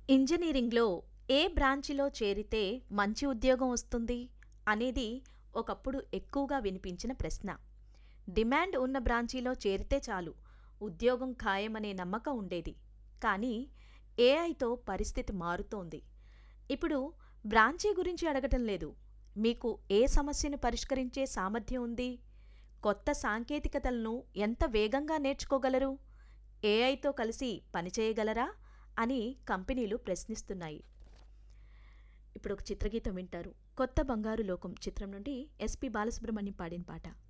ఇంజనీరింగ్లో ఏ బ్రాంచిలో చేరితే మంచి ఉద్యోగం వస్తుంది అనేది ఒకప్పుడు ఎక్కువగా వినిపించిన ప్రశ్న డిమాండ్ ఉన్న బ్రాంచీలో చేరితే చాలు ఉద్యోగం ఖాయమనే నమ్మకం ఉండేది కానీ ఏఐతో పరిస్థితి మారుతోంది ఇప్పుడు బ్రాంచీ గురించి అడగటం లేదు మీకు ఏ సమస్యను పరిష్కరించే సామర్థ్యం ఉంది కొత్త సాంకేతికతలను ఎంత వేగంగా నేర్చుకోగలరు ఏఐతో కలిసి పనిచేయగలరా అని కంపెనీలు ప్రశ్నిస్తున్నాయి ఇప్పుడు ఒక చిత్రగీతం వింటారు కొత్త బంగారు లోకం చిత్రం నుండి ఎస్పి బాలసుబ్రహ్మణ్యం పాడిన పాట